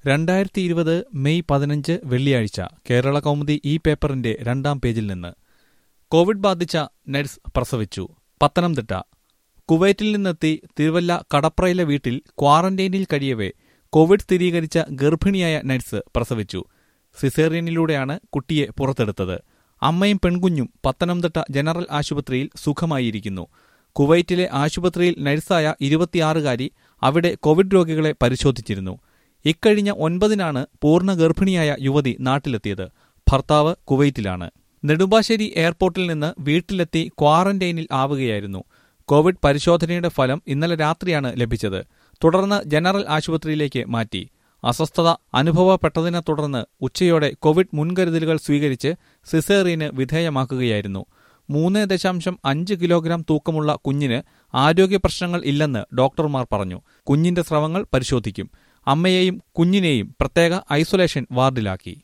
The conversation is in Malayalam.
രണ്ടായിരത്തി ഇരുപത് മെയ് പതിനഞ്ച് വെള്ളിയാഴ്ച കേരള കൗമുദി ഈ പേപ്പറിന്റെ രണ്ടാം പേജിൽ നിന്ന് കോവിഡ് ബാധിച്ച നഴ്സ് പ്രസവിച്ചു പത്തനംതിട്ട കുവൈറ്റിൽ നിന്നെത്തി തിരുവല്ല കടപ്രയിലെ വീട്ടിൽ ക്വാറന്റൈനിൽ കഴിയവേ കോവിഡ് സ്ഥിരീകരിച്ച ഗർഭിണിയായ നഴ്സ് പ്രസവിച്ചു സിസേറിയനിലൂടെയാണ് കുട്ടിയെ പുറത്തെടുത്തത് അമ്മയും പെൺകുഞ്ഞും പത്തനംതിട്ട ജനറൽ ആശുപത്രിയിൽ സുഖമായിരിക്കുന്നു കുവൈറ്റിലെ ആശുപത്രിയിൽ നഴ്സായ ഇരുപത്തിയാറുകാരി അവിടെ കോവിഡ് രോഗികളെ പരിശോധിച്ചിരുന്നു ഇക്കഴിഞ്ഞ ഒൻപതിനാണ് പൂർണ്ണ ഗർഭിണിയായ യുവതി നാട്ടിലെത്തിയത് ഭർത്താവ് കുവൈറ്റിലാണ് നെടുമ്പാശ്ശേരി എയർപോർട്ടിൽ നിന്ന് വീട്ടിലെത്തി ക്വാറന്റൈനിൽ ആവുകയായിരുന്നു കോവിഡ് പരിശോധനയുടെ ഫലം ഇന്നലെ രാത്രിയാണ് ലഭിച്ചത് തുടർന്ന് ജനറൽ ആശുപത്രിയിലേക്ക് മാറ്റി അസ്വസ്ഥത അനുഭവപ്പെട്ടതിനെ തുടർന്ന് ഉച്ചയോടെ കോവിഡ് മുൻകരുതലുകൾ സ്വീകരിച്ച് സിസേറിയന് വിധേയമാക്കുകയായിരുന്നു മൂന്ന് ദശാംശം അഞ്ച് കിലോഗ്രാം തൂക്കമുള്ള കുഞ്ഞിന് ആരോഗ്യ പ്രശ്നങ്ങൾ ഇല്ലെന്ന് ഡോക്ടർമാർ പറഞ്ഞു കുഞ്ഞിന്റെ സ്രവങ്ങൾ പരിശോധിക്കും അമ്മയെയും കുഞ്ഞിനെയും പ്രത്യേക ഐസൊലേഷൻ വാർഡിലാക്കി